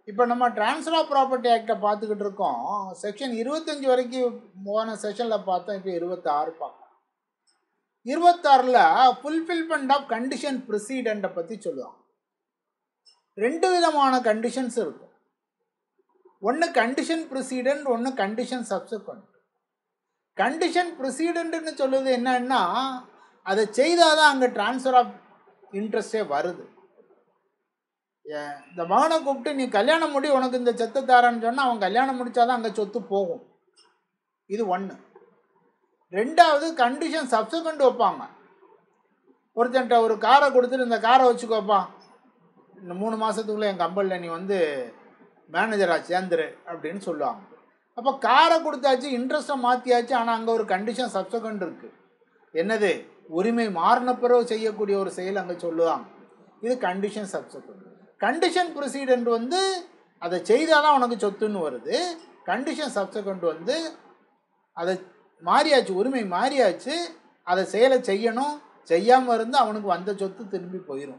இப்போ நம்ம transfer of property ஆக்டை பார்த்துக்கிட்டு இருக்கோம் செக்ஷன் இருபத்தஞ்சி வரைக்கும் போன செஷனில் பார்த்தோம் இப்போ இருபத்தாறு பார்க்கலாம் இருபத்தாறில் ஃபுல்ஃபில்மெண்ட் ஆஃப் கண்டிஷன் ப்ரொசீடண்ட்டை பற்றி சொல்லுவாங்க ரெண்டு விதமான கண்டிஷன்ஸ் இருக்கும் ஒன்று கண்டிஷன் ப்ரொசீடண்ட் ஒன்று கண்டிஷன் சப்சக்வெண்ட் கண்டிஷன் ப்ரொசீடண்ட்னு சொல்லுது என்னன்னா அதை செய்தால் தான் அங்கே ட்ரான்ஸ்ஃபர் ஆஃப் இன்ட்ரெஸ்டே வருது ஏ- இந்த மகனை கூப்பிட்டு நீ கல்யாணம் முடி உனக்கு இந்த சொத்தை தாரேன்னு சொன்னால் அவன் கல்யாணம் முடிச்சாதான் அங்கே சொத்து போகும் இது ஒன்று ரெண்டாவது கண்டிஷன் சப்சக்வெண்ட் வைப்பாங்க ஒருத்தன்ட்ட ஒரு காரை கொடுத்துட்டு இந்த காரை வச்சுக்கோப்பா இந்த மூணு மாதத்துக்குள்ளே என் கம்பெனியில் நீ வந்து மேனேஜராக சேர்ந்துரு அப்படின்னு சொல்லுவாங்க அப்போ காரை கொடுத்தாச்சு இன்ட்ரெஸ்ட்டை மாற்றியாச்சு ஆனால் அங்கே ஒரு கண்டிஷன் சப்சக்வெண்ட் இருக்குது என்னது உரிமை மாறின பிறகு செய்யக்கூடிய ஒரு செயல் அங்கே சொல்லுவாங்க இது கண்டிஷன் சப்சக்வெண்ட் கண்டிஷன் ப்ரொசீடண்ட் வந்து அதை செய்தால் தான் உனக்கு சொத்துன்னு வருது கண்டிஷன் சப்சக்வெண்ட் வந்து அதை மாறியாச்சு உரிமை மாறியாச்சு அதை செயலை செய்யணும் செய்யாமல் இருந்து அவனுக்கு வந்த சொத்து திரும்பி போயிடும்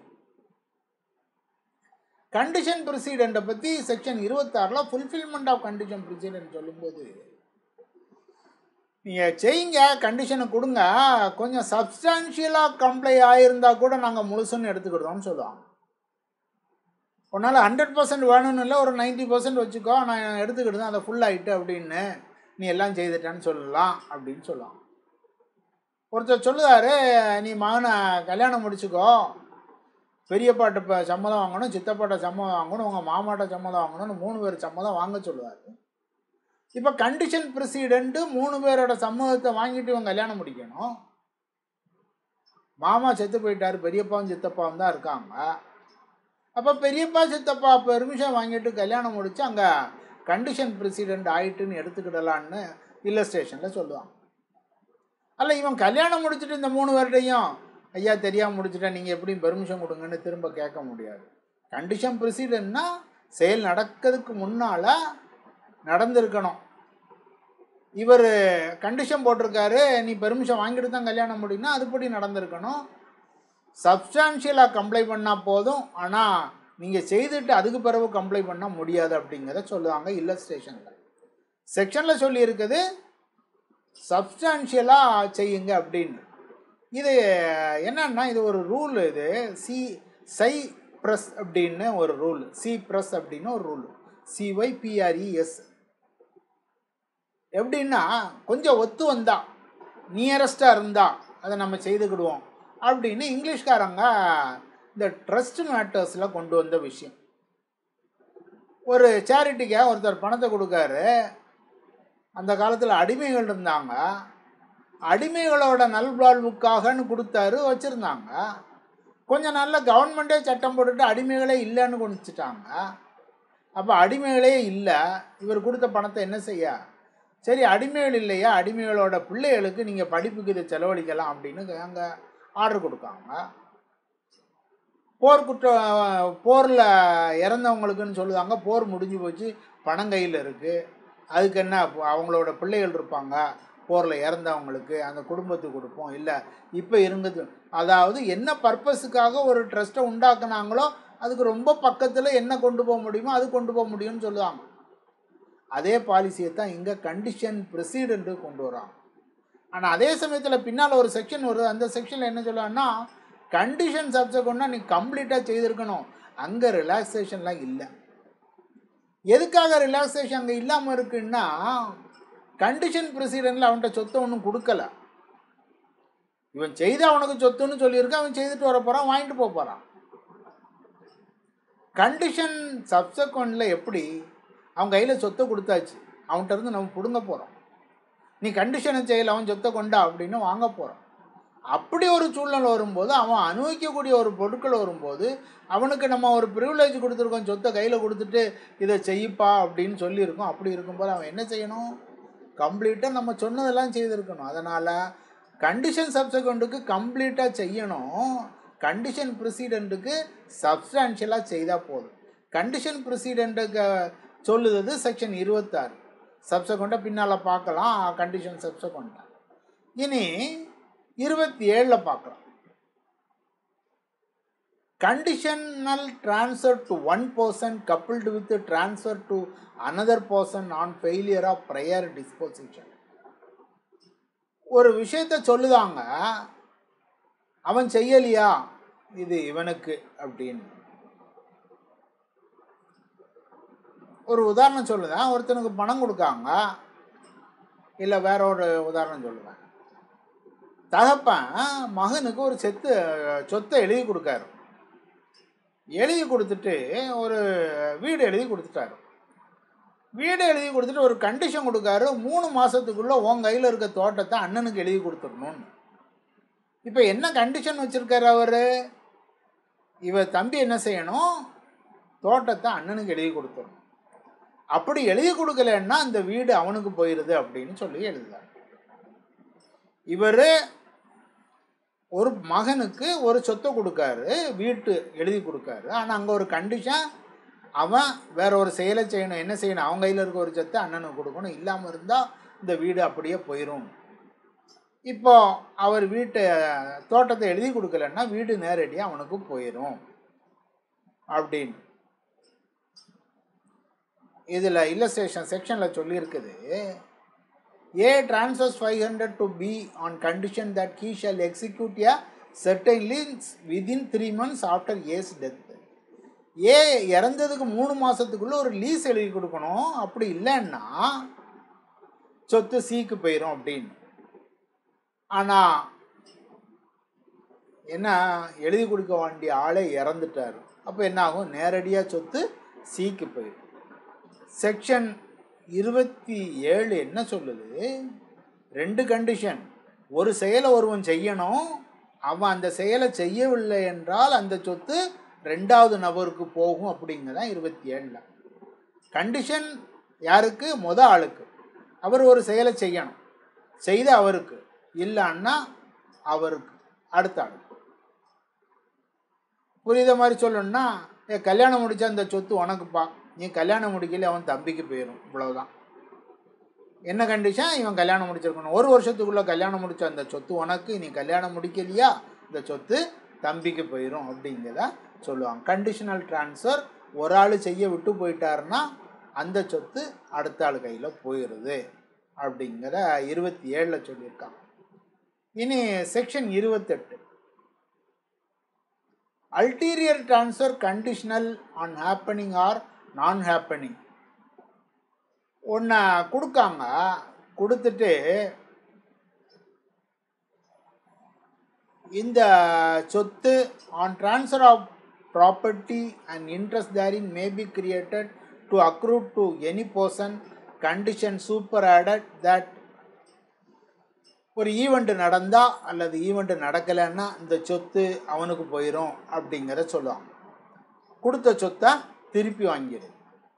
கண்டிஷன் ப்ரொசீடண்ட்டை பற்றி செக்ஷன் இருபத்தாறில் ஃபுல்ஃபில்மெண்ட் ஆஃப் கண்டிஷன் ப்ரொசீடண்ட் சொல்லும்போது நீங்கள் செய்யுங்க கண்டிஷனை கொடுங்க கொஞ்சம் சப்ஸ்டான்ஷியலாக கம்ப்ளை ஆகியிருந்தா கூட நாங்கள் முழுசுன்னு எடுத்துக்கிட்டோம்னு சொல்லுவாங்க உன்னால் ஹண்ட்ரட் பர்சன்ட் வேணும்னு இல்லை ஒரு 90% பர்சன்ட் வச்சுக்கோ நான் எடுத்துக்கிட்டு அதை ஃபுல் ஆகிட்டு அப்படின்னு நீ எல்லாம் செய்துட்டேன்னு சொல்லலாம் அப்படின்னு சொல்லுவாங்க ஒருத்தர் சொல்லுவார் நீ மகனை கல்யாணம் முடிச்சுக்கோ பெரியப்பாட்ட இப்போ சம்மதம் வாங்கணும் சித்தப்பாட்ட சம்மதம் வாங்கணும் உங்கள் மாமாட்ட சம்மதம் வாங்கணும்னு மூணு பேர் சம்மதம் வாங்க சொல்லுவார் இப்போ கண்டிஷன் ப்ரெசிடெண்ட்டு மூணு பேரோட சம்மதத்தை வாங்கிட்டு இவன் கல்யாணம் முடிக்கணும் மாமா செத்து போயிட்டார் பெரியப்பாவும் சித்தப்பாவும் தான் இருக்காங்க அப்போ பெரியப்பா சித்தப்பா பெர்மிஷன் வாங்கிட்டு கல்யாணம் முடிச்சு அங்கே கண்டிஷன் ப்ரெசிடெண்ட் ஆயிட்டுன்னு எடுத்துக்கிடலான்னு இல்லஸ்ட்ரேஷனில் சொல்லுவாங்க அல்ல இவன் கல்யாணம் முடிச்சுட்டு இந்த மூணு பேர்டையும் ஐயா தெரியாமல் முடிச்சுட்டா நீங்கள் எப்படியும் பெர்மிஷன் கொடுங்கன்னு திரும்ப கேட்க முடியாது கண்டிஷன் ப்ரொசீடர்னா செயல் நடக்கிறதுக்கு முன்னால் நடந்திருக்கணும் இவர் கண்டிஷன் போட்டிருக்காரு நீ பெர்மிஷன் வாங்கிட்டு தான் கல்யாணம் முடியும்னா அதுபடி நடந்திருக்கணும் சப்ஸ்டான்ஷியலாக கம்ப்ளை பண்ணால் போதும் ஆனால் நீங்கள் செய்துட்டு அதுக்கு பிறகு கம்ப்ளை பண்ண முடியாது அப்படிங்கிறத சொல்லுவாங்க இல்லஸ்ட்ரேஷனில் செக்ஷனில் சொல்லியிருக்குது சப்ஸ்டான்ஷியலாக செய்யுங்க அப்படின்னு இது என்னன்னா இது ஒரு ரூல் இது சி சை ப்ரெஸ் அப்படின்னு ஒரு ரூல் சி ப்ரெஸ் அப்படின்னு ஒரு ரூல் சிஒய்பிஆர்இஎஸ் எப்படின்னா கொஞ்சம் ஒத்து வந்தா நியரஸ்டாக இருந்தா அதை நம்ம செய்துக்கிடுவோம் அப்படின்னு இங்கிலீஷ்காரங்க இந்த ட்ரஸ்ட் மேட்டர்ஸில் கொண்டு வந்த விஷயம் ஒரு சேரிட்டிக்காக ஒருத்தர் பணத்தை கொடுக்காரு அந்த காலத்தில் அடிமைகள் இருந்தாங்க அடிமைகளோட நல்வாழ்வுக்காகன்னு கொடுத்தாரு வச்சுருந்தாங்க கொஞ்சம் நல்ல கவர்மெண்ட்டே சட்டம் போட்டுட்டு அடிமைகளே இல்லைன்னு கொடுத்துட்டாங்க அப்போ அடிமைகளே இல்லை இவர் கொடுத்த பணத்தை என்ன செய்ய சரி அடிமைகள் இல்லையா அடிமைகளோட பிள்ளைகளுக்கு நீங்கள் படிப்புக்கு இதை செலவழிக்கலாம் அப்படின்னு அங்கே ஆர்டர் கொடுக்காங்க போர் குற்ற போரில் இறந்தவங்களுக்குன்னு சொல்லுவாங்க போர் முடிஞ்சு போச்சு பணம் கையில் இருக்குது அதுக்கு என்ன அப்போ அவங்களோட பிள்ளைகள் இருப்பாங்க போரில் இறந்தவங்களுக்கு அந்த குடும்பத்துக்கு கொடுப்போம் இல்லை இப்போ இருந்தது அதாவது என்ன பர்பஸுக்காக ஒரு ட்ரஸ்ட்டை உண்டாக்குனாங்களோ அதுக்கு ரொம்ப பக்கத்தில் என்ன கொண்டு போக முடியுமோ அது கொண்டு போக முடியும்னு சொல்லுவாங்க அதே பாலிசியை தான் இங்கே கண்டிஷன் ப்ரெசிடெண்ட்டு கொண்டு வராங்க ஆனால் அதே சமயத்தில் பின்னால் ஒரு செக்ஷன் வருது அந்த செக்ஷனில் என்ன சொல்லுவாங்கன்னா கண்டிஷன் சப்ஜெக்ட்னா நீ கம்ப்ளீட்டாக செய்திருக்கணும் அங்கே ரிலாக்ஸேஷன்லாம் இல்லை எதுக்காக ரிலாக்ஸேஷன் அங்கே இல்லாமல் இருக்குன்னா கண்டிஷன் ப்ரெசிடெண்ட்டில் அவன்கிட்ட சொத்தை ஒன்றும் கொடுக்கல இவன் செய்து அவனுக்கு சொத்துன்னு சொல்லியிருக்கான் அவன் செய்துட்டு வர போகிறான் வாங்கிட்டு போக போகிறான் கண்டிஷன் சப்சக்வெண்ட்டில் எப்படி அவன் கையில் சொத்தை கொடுத்தாச்சு அவன்கிட்ட இருந்து நம்ம பிடுங்க போகிறோம் நீ கண்டிஷனை செய்யல அவன் சொத்தை கொண்டா அப்படின்னு வாங்க போகிறோம் அப்படி ஒரு சூழ்நிலை வரும்போது அவன் அனுபவிக்கக்கூடிய ஒரு பொருட்கள் வரும்போது அவனுக்கு நம்ம ஒரு ப்ரிவிலேஜ் கொடுத்துருக்கோம் சொத்தை கையில் கொடுத்துட்டு இதை செய்ப்பா அப்படின்னு சொல்லியிருக்கோம் அப்படி இருக்கும்போது அவன் என்ன செய்யணும் கம்ப்ளீட்டாக நம்ம சொன்னதெல்லாம் செய்திருக்கணும் அதனால் கண்டிஷன் சப்சக்வெண்ட்டுக்கு கம்ப்ளீட்டாக செய்யணும் கண்டிஷன் ப்ரொசீடண்ட்டுக்கு சப்ஸ்டான்ஷியலாக செய்தால் போதும் கண்டிஷன் ப்ரொசீடண்ட்டுக்கு சொல்லுது செக்ஷன் இருபத்தாறு சப்சக்வெண்ட்டை பின்னால் பார்க்கலாம் கண்டிஷன் சப்சக்வெண்ட்டை இனி இருபத்தி ஏழில் பார்க்கலாம் conditional transfer to one person coupled with the transfer to another person on failure of prior disposition ஒரு விஷயத்த சொல்லுதாங்க அவன் செய்யலையா இது இவனுக்கு அப்படின்னு ஒரு உதாரணம் சொல்லுதேன் ஒருத்தனுக்கு பணம் கொடுக்காங்க இல்லை வேற ஒரு உதாரணம் சொல்லுவேன் தகப்பன் மகனுக்கு ஒரு செத்து சொத்தை எழுதி கொடுக்காரு எழுதி கொடுத்துட்டு ஒரு வீடு எழுதி கொடுத்துட்டாரு வீடு எழுதி கொடுத்துட்டு ஒரு கண்டிஷன் கொடுக்காரு மூணு மாதத்துக்குள்ளே உன் கையில் இருக்க தோட்டத்தை அண்ணனுக்கு எழுதி கொடுத்துடணும்னு இப்போ என்ன கண்டிஷன் வச்சுருக்காரு அவர் இவ தம்பி என்ன செய்யணும் தோட்டத்தை அண்ணனுக்கு எழுதி கொடுத்துடணும் அப்படி எழுதி கொடுக்கலன்னா அந்த வீடு அவனுக்கு போயிடுது அப்படின்னு சொல்லி எழுதுறார் இவர் ஒரு மகனுக்கு ஒரு சொத்தை கொடுக்காரு வீட்டு எழுதி கொடுக்காரு ஆனால் அங்கே ஒரு கண்டிஷன் அவன் வேற ஒரு செயலை செய்யணும் என்ன செய்யணும் அவன் கையில் இருக்க ஒரு சொத்தை அண்ணனுக்கு கொடுக்கணும் இல்லாமல் இருந்தால் இந்த வீடு அப்படியே போயிடும் இப்போ அவர் வீட்டை தோட்டத்தை எழுதி கொடுக்கலன்னா வீடு நேரடியாக அவனுக்கு போயிடும் அப்படின்னு இதில் இல்லஸ்ட்ரேஷன் செக்ஷனில் சொல்லியிருக்குது A transfers five hundred to B on condition that he shall execute a certain lease within three months after A's death A இறந்ததுக்கு மூணு மாதத்துக்குள்ளே ஒரு லீஸ் எழுதி கொடுக்கணும் அப்படி இல்லைன்னா சொத்து சீக்கு போயிடும் அப்படின்னு ஆனால் என்ன எழுதி கொடுக்க வேண்டிய ஆளே இறந்துட்டார் அப்போ என்ன ஆகும் நேரடியாக சொத்து சீக்கு போயிடும் செக்ஷன் இருபத்தி ஏழு என்ன சொல்லுது ரெண்டு கண்டிஷன் ஒரு செயலை ஒருவன் செய்யணும் அவன் அந்த செயலை செய்யவில்லை என்றால் அந்த சொத்து ரெண்டாவது நபருக்கு போகும் அப்படிங்கிறதான் இருபத்தி ஏழில் கண்டிஷன் யாருக்கு மொத ஆளுக்கு அவர் ஒரு செயலை செய்யணும் செய்த அவருக்கு இல்லைன்னா அவருக்கு அடுத்த ஆளுக்கு புரியுத மாதிரி சொல்லணும்னா ஏ கல்யாணம் முடிச்ச அந்த சொத்து உனக்குப்பா நீ கல்யாணம் முடிக்கல அவன் தம்பிக்கு போயிடும் இவ்வளவுதான் என்ன கண்டிஷன் இவன் கல்யாணம் முடிச்சிருக்கணும் ஒரு வருஷத்துக்குள்ளே கல்யாணம் முடிச்ச அந்த சொத்து உனக்கு நீ கல்யாணம் முடிக்கலையா இந்த சொத்து தம்பிக்கு போயிடும் அப்படிங்கிறத சொல்லுவாங்க கண்டிஷனல் ட்ரான்ஸ்ஃபர் ஒரு ஆள் செய்ய விட்டு போயிட்டாருன்னா அந்த சொத்து அடுத்த ஆள் கையில் போயிடுது அப்படிங்கிற இருபத்தி ஏழில் சொல்லியிருக்காங்க இனி செக்ஷன் இருபத்தெட்டு ulterior transfer conditional on happening or non happening ஒன்றை கொடுக்காங்க கொடுத்துட்டு இந்த சொத்து on transfer of property and interest therein may be created to accrue to any person condition superadded that ஒரு ஈவெண்ட் நடந்தால் அல்லது ஈவெண்ட் நடக்கலைன்னா இந்த சொத்து அவனுக்கு போயிடும் அப்படிங்கிற சொல்லுவாங்க கொடுத்த சொத்தை திருப்பி வாங்கிடு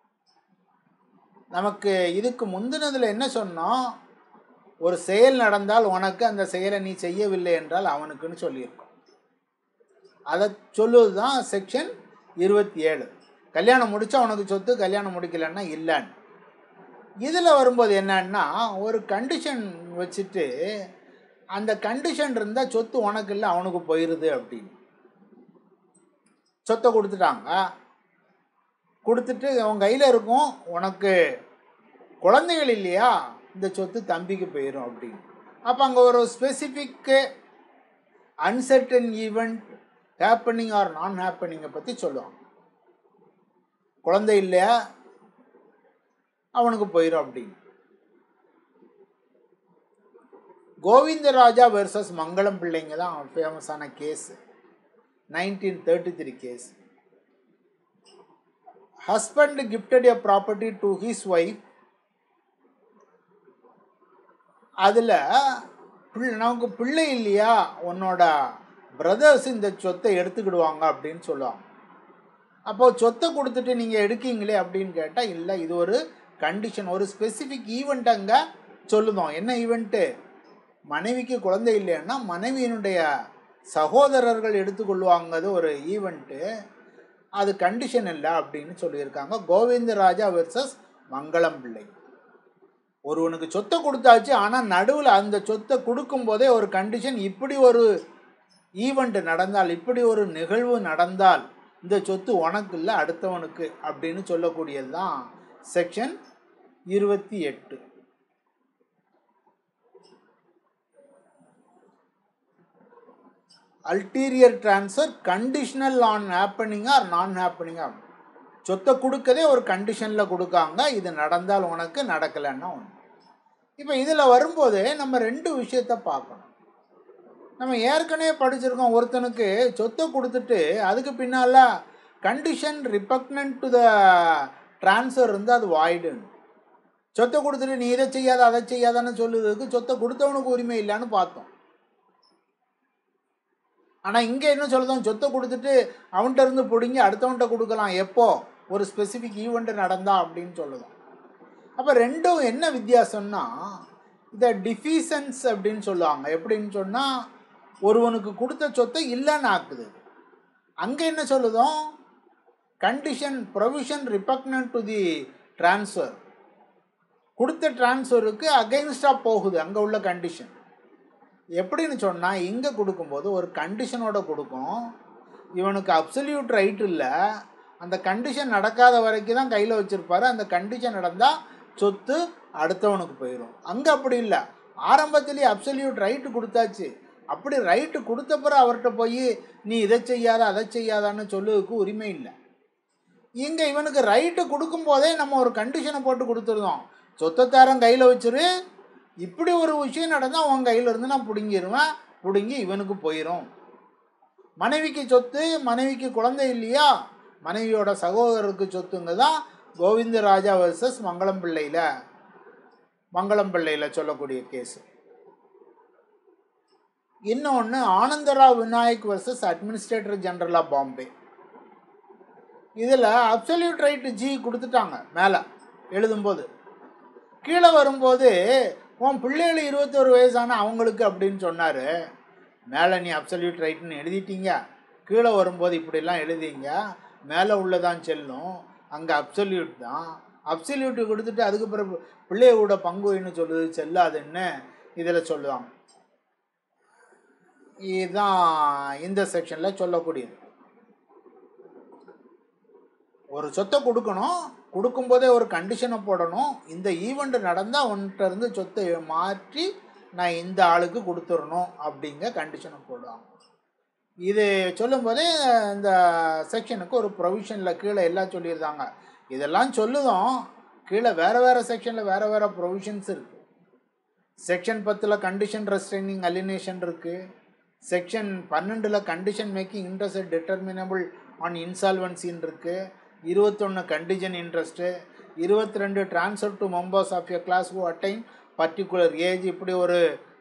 நமக்கு இதுக்கு முந்தினதில் என்ன சொன்னோம் ஒரு செயல் நடந்தால் உனக்கு அந்த செயலை நீ செய்யவில்லை என்றால் அவனுக்குன்னு சொல்லியிருக்கோம் அதை சொல்லுவது தான் செக்ஷன் இருபத்தி ஏழு கல்யாணம் முடித்தா உனக்கு சொத்து கல்யாணம் முடிக்கலன்னா இல்லைன்னு இதில் வரும்போது என்னன்னா ஒரு கண்டிஷன் வச்சுட்டு அந்த கண்டிஷன் இருந்தால் சொத்து உனக்கு இல்லை அவனுக்கு போயிடுது அப்படின்னு சொத்தை கொடுத்துட்டாங்க கொடுத்துட்டு அவன் கையில் இருக்கும் உனக்கு குழந்தைகள் இல்லையா இந்த சொத்து தம்பிக்கு போயிடும் அப்படின்னு அப்போ அங்கே ஒரு specific uncertain event happening or non ஹேப்பனிங்கை பற்றி சொல்லுவாங்க குழந்தை இல்லையா அவனுக்கு போயிடும் அப்படின்னு கோவிந்தராஜா வெர்சஸ் மங்களம் பிள்ளைங்க தான் ஃபேமஸான case nineteen thirty three case husband gifted a property to his wife அதில் பிள்ளை நமக்கு பிள்ளை இல்லையா உன்னோட பிரதர்ஸ் இந்த சொத்தை எடுத்துக்கிடுவாங்க அப்படின்னு சொல்லுவாங்க அப்போ சொத்தை கொடுத்துட்டு நீங்கள் எடுக்கீங்களே அப்படின்னு கேட்டால் இல்லை இது ஒரு கண்டிஷன் ஒரு ஸ்பெசிஃபிக் ஈவெண்ட் அங்கே சொல்லுதோம் என்ன ஈவெண்ட்டு மனைவிக்கு குழந்தை இல்லைன்னா மனைவியினுடைய சகோதரர்கள் எடுத்துக்கொள்வாங்கிறது ஒரு ஈவெண்ட்டு அது கண்டிஷன் இல்லை அப்படின்னு சொல்லியிருக்காங்க கோவிந்தராஜா வெர்சஸ் மங்களம் பிள்ளை ஒருவனுக்கு சொத்தை கொடுத்தாச்சு ஆனால் நடுவில் அந்த சொத்தை கொடுக்கும்போதே ஒரு கண்டிஷன் இப்படி ஒரு ஈவெண்ட் நடந்தால் இப்படி ஒரு நிகழ்வு நடந்தால் இந்த சொத்து உனக்கு இல்லை அடுத்தவனுக்கு அப்படின்னு சொல்லக்கூடியது தான் செக்ஷன் இருபத்தி எட்டு ulterior transfer conditional on happening or non happening சொத்தை கொடுக்கதே ஒரு கண்டிஷனில் கொடுக்காங்க இது நடந்தால் உனக்கு நடக்கலைன்னா ஒன்று இப்போ இதில் வரும்போது நம்ம ரெண்டு விஷயத்த பார்க்கணும் நம்ம ஏற்கனவே படிச்சிருக்கோம் ஒருத்தனுக்கு சொத்தை கொடுத்துட்டு அதுக்கு பின்னால் condition repugnant to the transfer இருந்து அது வாய்டுன்னு சொத்தை கொடுத்துட்டு நீ இதை செய்யாத அதை செய்யாதான்னு சொல்லுறதுக்கு சொத்தை கொடுத்தவனுக்கு உரிமை இல்லைன்னு பார்த்தோம் ஆனால் இங்கே என்ன சொல்லுதோம் சொத்தை கொடுத்துட்டு அவன்கிட்ட இருந்து பிடுங்கி அடுத்தவன்கிட்ட கொடுக்கலாம் எப்போ ஒரு ஸ்பெசிஃபிக் ஈவெண்ட் நடந்தா அப்படின்னு சொல்லுதோம் அப்போ ரெண்டும் என்ன வித்தியாசம்னா இந்த டிஃபீசன்ஸ் அப்படின்னு சொல்லுவாங்க எப்படின்னு சொன்னால் ஒருவனுக்கு கொடுத்த சொத்தை இல்லைன்னு ஆக்குது அங்கே என்ன சொல்லுதோம் condition provision repugnant to the transfer கொடுத்த ட்ரான்ஸ்ஃபருக்கு அகைன்ஸ்டாக போகுது அங்கே உள்ள கண்டிஷன் எப்படின்னு சொன்னால் இங்கே கொடுக்கும்போது ஒரு கண்டிஷனோட கொடுக்கும் இவனுக்கு அப்சல்யூட் ரைட் இல்லை அந்த கண்டிஷன் நடக்காத வரைக்கும் தான் கையில் வச்சுருப்பாரு அந்த கண்டிஷன் நடந்தால் சொத்து அடுத்தவனுக்கு போயிடும் அங்கே அப்படி இல்லை ஆரம்பத்திலேயே அப்சல்யூட் ரைட்டு கொடுத்தாச்சு அப்படி ரைட்டு கொடுத்த பிறகு அவர்கிட்ட போய் நீ இதை செய்யாத அதை செய்யாதான்னு சொல்லுறதுக்கு உரிமை இல்லை இங்கே இவனுக்கு ரைட்டு கொடுக்கும்போதே நம்ம ஒரு கண்டிஷனை போட்டு கொடுத்துருந்தோம் சொத்தத்தாரம் கையில் வச்சிரு இப்படி ஒரு விஷயம் நடந்தால் உன் கையில் இருந்து நான் பிடுங்கிடுவேன் பிடுங்கி இவனுக்கு போயிடும் மனைவிக்கு சொத்து மனைவிக்கு குழந்தை இல்லையா மனைவியோட சகோதரருக்கு சொத்துங்க தான் கோவிந்தராஜா வர்சஸ் மங்களம் பிள்ளையில் மங்களம் பிள்ளையில் சொல்லக்கூடிய கேஸு இன்னொன்று Anandrao Vinayak versus administrator general of Bombay இதில் அப்சல்யூட் ரைட்டு ஜி கொடுத்துட்டாங்க மேலே எழுதும்போது கீழே வரும்போது உன் பிள்ளைகள் இருபத்தொரு வயசான அவங்களுக்கு அப்படின்னு சொன்னார் மேலே நீ அப்சல்யூட் ரைட்டுன்னு எழுதிட்டீங்க கீழே வரும்போது இப்படிலாம் எழுதிங்க மேலே உள்ளதான் செல்லும் அங்கே அப்சல்யூட் தான் அப்சல்யூட்டு கொடுத்துட்டு அதுக்கு பிறகு பிள்ளையோட பங்குன்னு சொல்லுது செல்லாதுன்னு இதில் சொல்லுவாங்க இதுதான் இந்த செக்ஷனில் சொல்லக்கூடியது ஒரு சொத்தை கொடுக்கணும் கொடுக்கும்போதே ஒரு கண்டிஷனை போடணும் இந்த ஈவெண்ட் நடந்தால் உன்கிட்ட இருந்து சொத்தை மாற்றி நான் இந்த ஆளுக்கு கொடுத்துடணும் அப்படிங்க கண்டிஷனை போடுவாங்க இது சொல்லும்போதே இந்த செக்ஷனுக்கு ஒரு ப்ரொவிஷனில் கீழே எல்லாம் சொல்லியிருந்தாங்க இதெல்லாம் சொல்லுதும் கீழே வேறு வேறு செக்ஷனில் வேறு வேறு ப்ரொவிஷன்ஸ் இருக்குது செக்ஷன் பத்தில் கண்டிஷன் ரெஸ்ட்ரைனிங் அலினேஷன் இருக்குது செக்ஷன் பன்னெண்டில் condition making interest determinable on இன்சால்வன்சின்னு இருக்குது இருபத்தொன்று கண்டிஷன் இன்ட்ரெஸ்ட்டு இருபத்தி ரெண்டு transfer to members of a class who attain particular age இப்படி ஒரு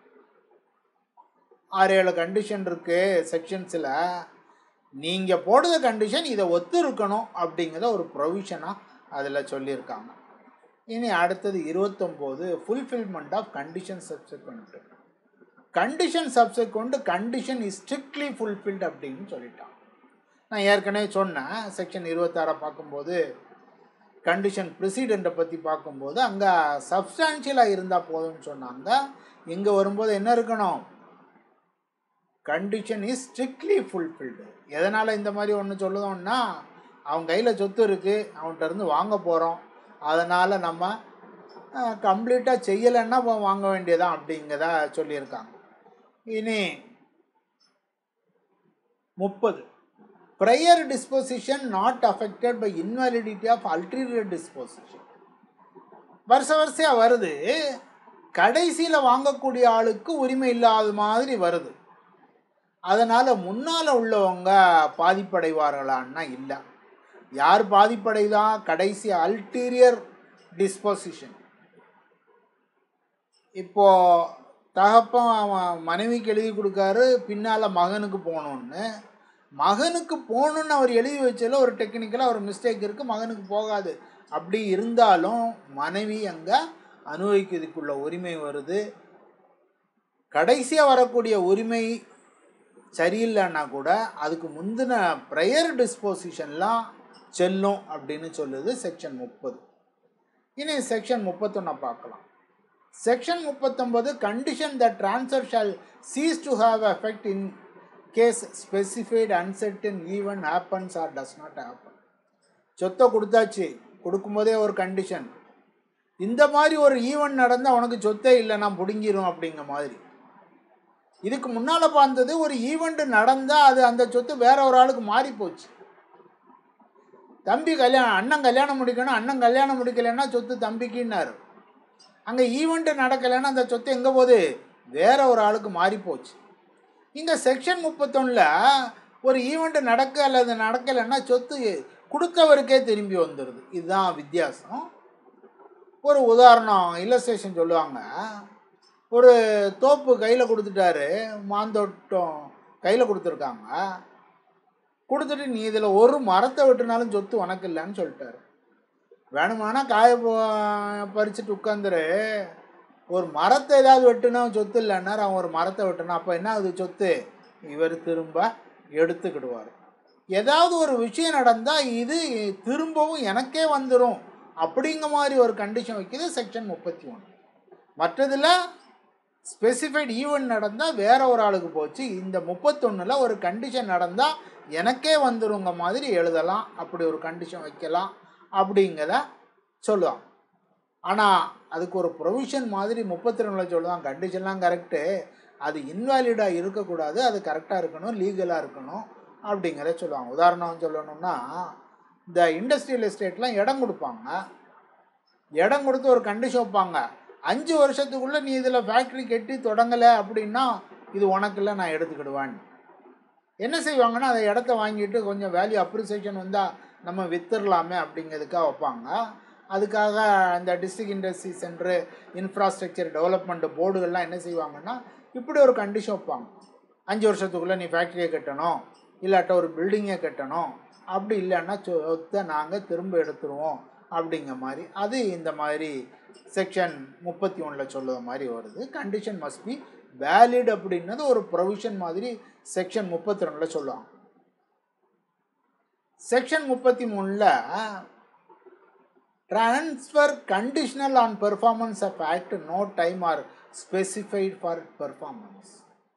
ஆறு ஏழு கண்டிஷன் இருக்குது செக்ஷன்ஸில் நீங்கள் போடுற கண்டிஷன் இதை ஒத்து இருக்கணும் அப்படிங்கிறத ஒரு ப்ரொவிஷனாக அதில் சொல்லியிருக்காங்க இனி அடுத்தது இருபத்தொம்போது fulfilment of condition subsequent condition subsequent condition is strictly fulfilled அப்படின்னு சொல்லிட்டான் நான் ஏற்கனவே சொன்னேன் செக்ஷன் இருபத்தாறை பார்க்கும்போது கண்டிஷன் ப்ரிசிடெண்ட்டை பற்றி பார்க்கும்போது அங்கே சப்ஸ்டான்ஷியலாக இருந்தால் போதும்னு சொன்னாங்க இங்கே வரும்போது என்ன இருக்கணும் கண்டிஷன் இஸ் ஸ்ட்ரிக்ட்லி ஃபுல்ஃபில்டு எதனால் இந்த மாதிரி ஒன்று சொல்லுதோம்னா அவன் கையில் சொத்து இருக்குது அவன்கிட்ட இருந்து வாங்க போகிறோம் அதனால் நம்ம கம்ப்ளீட்டாக செய்யலைன்னா வாங்க வேண்டியதான் அப்படிங்கிறத சொல்லியிருக்காங்க இனி முப்பது prior disposition not affected by invalidity of ulterior disposition வருஷ வருஷம் வருது கடைசியில் வாங்கக்கூடிய ஆளுக்கு உரிமை இல்லாத மாதிரி வருது அதனால் முன்னால் உள்ளவங்க பாதிப்படைவார்களான்னா இல்லை யார் பாதிப்படைதா கடைசி அல்டீரியர் டிஸ்போசிஷன் இப்போ தகப்பன் அவன் மனைவிக்கு எழுதி கொடுக்காரு பின்னால் மகனுக்கு போகணுன்னு மகனுக்கு போகணுன்னு அவர் எழுதி வச்சதில் ஒரு டெக்னிக்கலாக ஒரு மிஸ்டேக் இருக்குது மகனுக்கு போகாது அப்படி இருந்தாலும் மனைவி அங்கே அனுபவிக்கிறதுக்குள்ள உரிமை வருது கடைசியாக வரக்கூடிய உரிமை சரியில்லைன்னா கூட அதுக்கு முந்தின ப்ரையர் டிஸ்போசிஷன்லாம் செல்லும் அப்படின்னு சொல்லுது செக்ஷன் முப்பது இனி செக்ஷன் முப்பத்தொன்னை பார்க்கலாம் செக்ஷன் முப்பத்தொன்பது condition the transfer shall cease to have effect in case specified uncertain event happens or does not happen சொத்தை கொடுத்தாச்சு கொடுக்கும்போதே ஒரு கண்டிஷன் இந்த மாதிரி ஒரு ஈவெண்ட் நடந்தால் உனக்கு சொத்தே இல்லை நான் பிடுங்கிரும் அப்படிங்கிற மாதிரி இதுக்கு முன்னால் பார்த்தது ஒரு ஈவெண்ட் நடந்தால் அது அந்த சொத்து வேற ஒரு ஆளுக்கு மாறி போச்சு தம்பி கல்யாணம் அண்ணன் கல்யாணம் முடிக்கணும் அண்ணன் கல்யாணம் முடிக்கலைன்னா சொத்து தம்பிக்குன்னாரு அங்கே ஈவெண்ட் நடக்கலைன்னா அந்த சொத்து எங்கே போகுது வேற ஒரு ஆளுக்கு மாறி போச்சு இங்கே செக்ஷன் முப்பத்தொன்னில் ஒரு ஈவெண்ட் நடக்க அல்லது நடக்கலைன்னா சொத்து கொடுத்தவருக்கே திரும்பி வந்துடுது இதுதான் வித்தியாசம் ஒரு உதாரணம் இல்லஸ்ட்ரேஷன் சொல்லுவாங்க ஒரு தோப்பு கையில் கொடுத்துட்டாரு மாந்தோட்டம் கையில் கொடுத்துருக்காங்க கொடுத்துட்டு நீ இதில் ஒரு மரத்தை வெட்டினாலும் சொத்து உனக்கு இல்லைன்னு சொல்லிட்டாரு வேணுமானா காய போ- பறிச்சுட்டு உட்காந்துரு ஒரு மரத்தை ஏதாவது வெட்டுனா சொத்து இல்லைன்னாரு அவன் ஒரு மரத்தை வெட்டினா அப்போ என்ன ஆகுது சொத்து இவர் திரும்ப எடுத்துக்கிடுவார் ஏதாவது ஒரு விஷயம் நடந்தால் இது திரும்பவும் எனக்கே வந்துடும் அப்படிங்கிற மாதிரி ஒரு கண்டிஷன் வைக்குது செக்ஷன் முப்பத்தி ஒன்று மற்றதில் ஸ்பெசிஃபைட் ஈவெண்ட் நடந்தால் வேற ஒரு ஆளுக்கு போச்சு இந்த முப்பத்தொன்னில் ஒரு கண்டிஷன் நடந்தால் எனக்கே வந்துருங்க மாதிரி எழுதலாம் அப்படி ஒரு கண்டிஷன் வைக்கலாம் அப்படிங்கிறத சொல்லுவாங்க ஆனால் அதுக்கு ஒரு ப்ரொவிஷன் மாதிரி முப்பத்தி ரெண்டில் சொல்லுவாங்க கண்டிஷன்லாம் கரெக்டு அது இன்வாலிடாக இருக்கக்கூடாது அது கரெக்டாக இருக்கணும் லீகலாக இருக்கணும் அப்படிங்கிறத சொல்லுவாங்க உதாரணம் சொல்லணும்னா இந்த இண்டஸ்ட்ரியல் எஸ்டேட்லாம் இடம் கொடுப்பாங்க இடம் கொடுத்து ஒரு கண்டிஷன் வைப்பாங்க அஞ்சு வருஷத்துக்குள்ளே நீ இதில் ஃபேக்ட்ரி கட்டி தொடங்கலை அப்படின்னா இது உனக்கு இல்லை நான் எடுத்துக்கிடுவேன் என்ன செய்வாங்கன்னா அந்த இடத்த வாங்கிட்டு கொஞ்சம் வேல்யூ அப்ரிசியேஷன் வந்தால் நம்ம வித்துடலாமே அப்படிங்கிறதுக்காக வைப்பாங்க அதுக்காக இந்த district industry centre infrastructure development போர்டுகள்லாம் என்ன செய்வாங்கன்னா இப்படி ஒரு கண்டிஷன் வைப்பாங்க அஞ்சு வருஷத்துக்குள்ளே நீ ஃபேக்ட்ரியை கட்டணும் இல்லாட்ட ஒரு பில்டிங்கை கட்டணும் அப்படி இல்லைன்னா சொத்தை நாங்கள் திரும்ப எடுத்துருவோம் அப்படிங்கிற மாதிரி அது இந்த மாதிரி செக்ஷன் முப்பத்தி ஒன்றில் சொல்லுற மாதிரி வருது கண்டிஷன் மஸ்ட் பி வேலிட் அப்படின்னது ஒரு ப்ரொவிஷன் மாதிரி செக்ஷன் முப்பத்தி ரெண்டில் சொல்லுவாங்க செக்ஷன் முப்பத்தி மூணில் transfer conditional on performance of act no time or specified for performance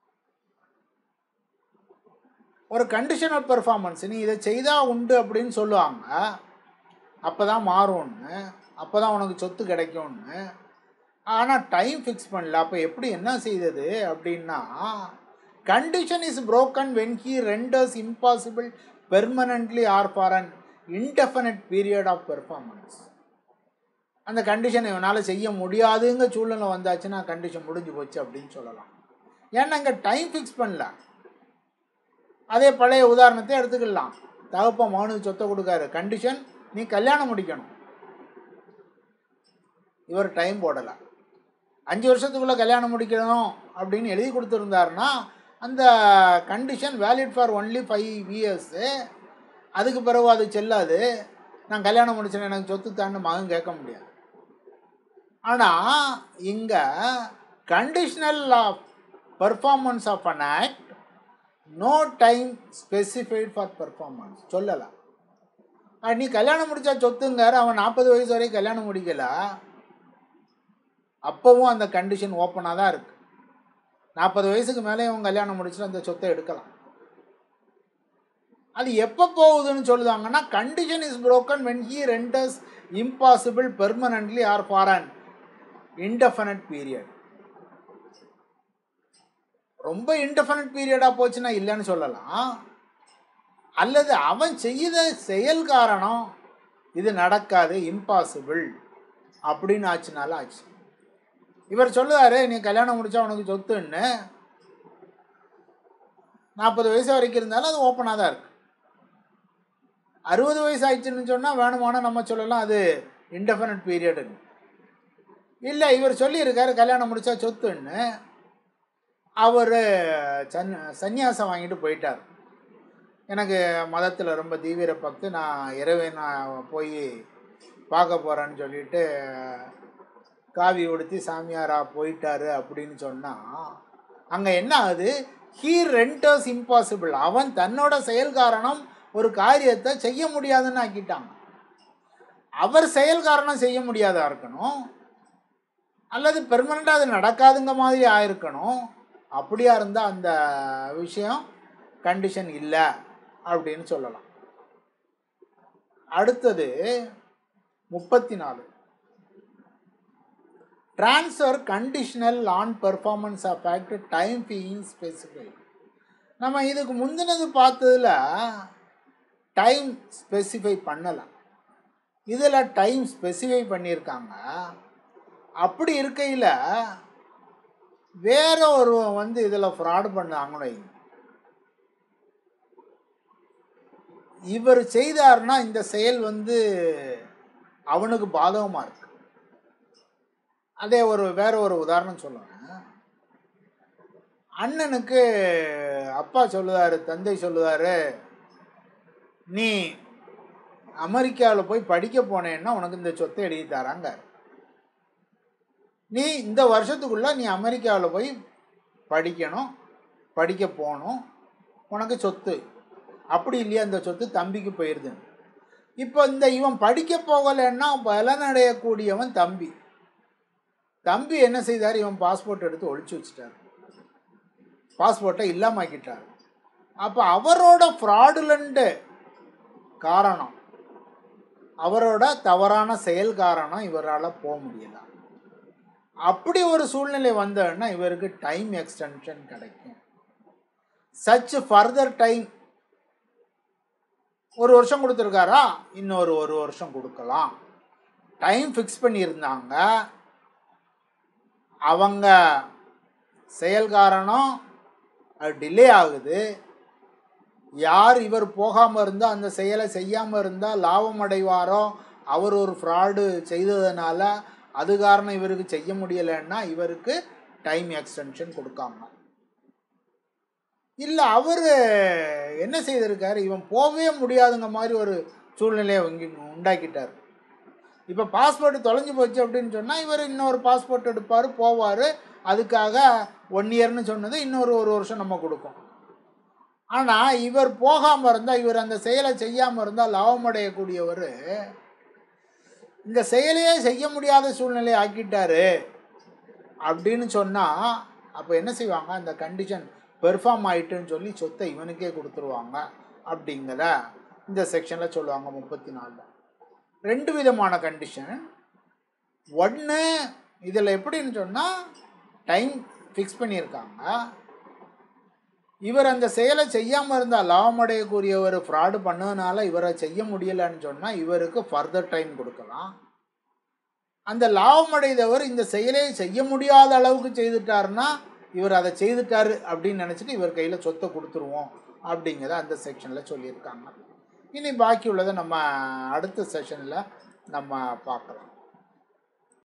ஒரு கண்டிஷனல் பெர்ஃபார்மன்ஸ் நீ இதை செய்தால் உண்டு அப்படின்னு சொல்லுவாங்க அப்போ தான் மாறும்னு அப்போ தான் உனக்கு சொத்து கிடைக்கும்னு ஆனால் டைம் ஃபிக்ஸ் பண்ணல அப்போ எப்படி என்ன செய்தது அப்படின்னா condition is broken when he renders impossible permanently or for an indefinite period of performance அந்த கண்டிஷனை இவனால் செய்ய முடியாதுங்க சூழ்நிலை வந்தாச்சுன்னா கண்டிஷன் முடிஞ்சு போச்சு அப்படின்னு சொல்லலாம் ஏன்னா இங்கே டைம் ஃபிக்ஸ் பண்ணல அதே பழைய உதாரணத்தை எடுத்துக்கலாம் தகப்ப மகனுக்கு சொத்தை கொடுக்காரு கண்டிஷன் நீ கல்யாணம் முடிக்கணும் இவர் டைம் போடலை அஞ்சு வருஷத்துக்குள்ளே கல்யாணம் முடிக்கணும் அப்படின்னு எழுதி கொடுத்துருந்தாருன்னா அந்த condition valid for only five years அதுக்கு பிறகு அது செல்லாது நான் கல்யாணம் முடிச்சேன் எனக்கு சொத்து தான்னு மகன் கேட்க முடியாது ஆனால் இங்கே conditional of performance of an act no time specified for performance சொல்லலாம் ஆ, நீ கல்யாணம் முடிச்சா சொத்துங்கார் அவன் நாற்பது வயசு வரைக்கும் கல்யாணம் முடிக்கல அப்போவும் அந்த கண்டிஷன் ஓப்பனாக தான் இருக்கு நாற்பது வயசுக்கு மேலே அவன் கல்யாணம் முடிச்சுட்டு அந்த சொத்தை எடுக்கலாம் அது எப்போ போகுதுன்னு சொல்லுதாங்கன்னா condition is broken when he renders impossible permanently or for an indefinite period ரொம்ப இன்டெஃபினட் பீரியடாக போச்சுன்னா இல்லைன்னு சொல்லலாம் அல்லது அவன் செய்த செயல் காரணம் இது நடக்காது இம்பாசிபிள் அப்படின்னு ஆச்சுனால ஆச்சு இவர் சொல்லுவாரு நீ கல்யாணம் முடிச்சா உனக்கு சொத்துன்னு நாற்பது வயசு வரைக்கும் இருந்தாலும் அது ஓப்பனாக தான் இருக்கு அறுபது வயசு ஆயிடுச்சுன்னு சொன்னால் வேணுமானா நம்ம சொல்லலாம் அது இன்டெஃபினட் பீரியடுன்னு இல்லை இவர் சொல்லியிருக்காரு கல்யாணம் முடிச்சா சொத்துன்னு அவர் சன் சந்நியாசம் வாங்கிட்டு போயிட்டார் எனக்கு மதத்தில் ரொம்ப தீவிர பக்து நான் இரவே நான் போய் பார்க்க போகிறேன்னு சொல்லிட்டு காவி உடுத்தி சாமியாராக போயிட்டாரு அப்படின்னு சொன்னால் அங்கே என்ன ஆகுது ஹீ ரெண்டர்ஸ் இம்பாசிபிள் அவன் தன்னோட செயல் காரணம் ஒரு காரியத்தை செய்ய முடியாதுன்னு ஆக்கிட்டாங்க அவர் செயல் காரணம் செய்ய முடியாதா இருக்கணும் அல்லது பெர்மனண்ட்டாக அது நடக்காதுங்க மாதிரி ஆயிருக்கணும் அப்படியா இருந்தால் அந்த விஷயம் கண்டிஷன் இல்லை அப்படின்னு சொல்லலாம் அடுத்தது முப்பத்தி நாலு transfer conditional on performance of act time being specify நம்ம இதுக்கு முந்தினது பார்த்ததுல டைம் ஸ்பெசிஃபை பண்ணலாம் இதில் டைம் ஸ்பெசிஃபை பண்ணியிருக்காங்க அப்படி இருக்கையில் வேற ஒருவன் வந்து இதில் ஃப்ராட் பண்ணாங்கன்னு வைங்க. இவர் செய்தார்னா இந்த செயல் வந்து அவனுக்கு பாதகமாக இருக்கு அதே ஒரு வேற ஒரு உதாரணம் சொல்லுவேன் அண்ணனுக்கு அப்பா சொல்லுவாரு தந்தை சொல்லுவாரு நீ அமெரிக்காவில் போய் படிக்க போனேன்னா உனக்கு இந்த சொத்தை எழுதி தராங்க நீ இந்த வருஷத்துக்குள்ள நீ அமெரிக்காவில் போய் படிக்கணும் படிக்க போகணும் உனக்கு சொத்து அப்படி இல்லையா இந்த சொத்து தம்பிக்கு போயிடுது இப்போ இந்த இவன் படிக்க போகலைன்னா பலனடையக்கூடியவன் தம்பி தம்பி என்ன செய்தார் இவன் பாஸ்போர்ட் எடுத்து ஒழிச்சு வச்சுட்டார் பாஸ்போர்ட்டை இல்லாமாக்கிட்டார் அப்போ அவரோட ஃப்ராடுலண்ட்டு காரணம் அவரோட தவறான செயல் காரணம் இவரால் போக முடியல அப்படி ஒரு சூழ்நிலை வந்ததுன்னா இவருக்கு டைம் எக்ஸ்டென்ஷன் கிடைக்கும் சச் ஃபர்தர் டைம் ஒரு வருஷம் கொடுத்துருக்காரா இன்னொரு ஒரு வருஷம் கொடுக்கலாம் டைம் ஃபிக்ஸ் பண்ணியிருந்தாங்க அவங்க செயல் காரணம் அது டிலே ஆகுது யார் இவர் போகாமல் இருந்தால் அந்த செயலை செய்யாமல் இருந்தால் லாபம் அடைவாரோ அவர் ஒரு ஃப்ராடு செய்ததுனால அது காரணம் இவருக்கு செய்ய முடியலைன்னா இவருக்கு டைம் எக்ஸ்டென்ஷன் கொடுக்காம இல்லை அவர் என்ன செய்திருக்காரு இவன் போகவே முடியாதுங்க மாதிரி ஒரு சூழ்நிலையை இங்கே உண்டாக்கிட்டார் இப்போ பாஸ்போர்ட் தொலைஞ்சு போச்சு அப்படின்னு சொன்னால் இவர் இன்னொரு பாஸ்போர்ட் எடுப்பார் போவார் அதுக்காக ஒன் இயர்னு சொன்னது இன்னொரு ஒரு வருஷம் நம்ம கொடுப்போம் ஆனால் இவர் போகாமல் இருந்தால் இவர் அந்த செயலை செய்யாமல் இருந்தால் லாபம் அடையக்கூடியவர் இந்த செயலையே செய்ய முடியாத சூழ்நிலையை ஆக்கிட்டாரு அப்படின்னு சொன்னால் அப்போ என்ன செய்வாங்க அந்த கண்டிஷன் பெர்ஃபார்ம் ஆயிட்டுன்னு சொல்லி சொத்தை இவனுக்கே கொடுத்துருவாங்க அப்படிங்கிற இந்த செக்ஷனில் சொல்லுவாங்க முப்பத்தி நாலில் ரெண்டு விதமான கண்டிஷன் ஒன்று இதில் எப்படின்னு சொன்னால் டைம் ஃபிக்ஸ் பண்ணியிருக்காங்க இவர் அந்த செயலை செய்யாமல் இருந்தால் லாபம் அடையக்கூடியவர் ஃப்ராடு பண்ணதுனால இவரை செய்ய முடியலைன்னு சொன்னால் இவருக்கு ஃபர்தர் டைம் கொடுக்கலாம் அந்த லாபம் அடைந்தவர் இந்த செயலை செய்ய முடியாத அளவுக்கு செய்துட்டாருன்னா இவர் அதை செய்துட்டாரு அப்படின்னு நினச்சிட்டு இவர் கையில் சொத்தை கொடுத்துருவோம் அப்படிங்கிறத அந்த செக்ஷனில் சொல்லியிருக்காங்க இனி பாக்கி உள்ளதை நம்ம அடுத்த செஷனில் நம்ம பார்க்கலாம்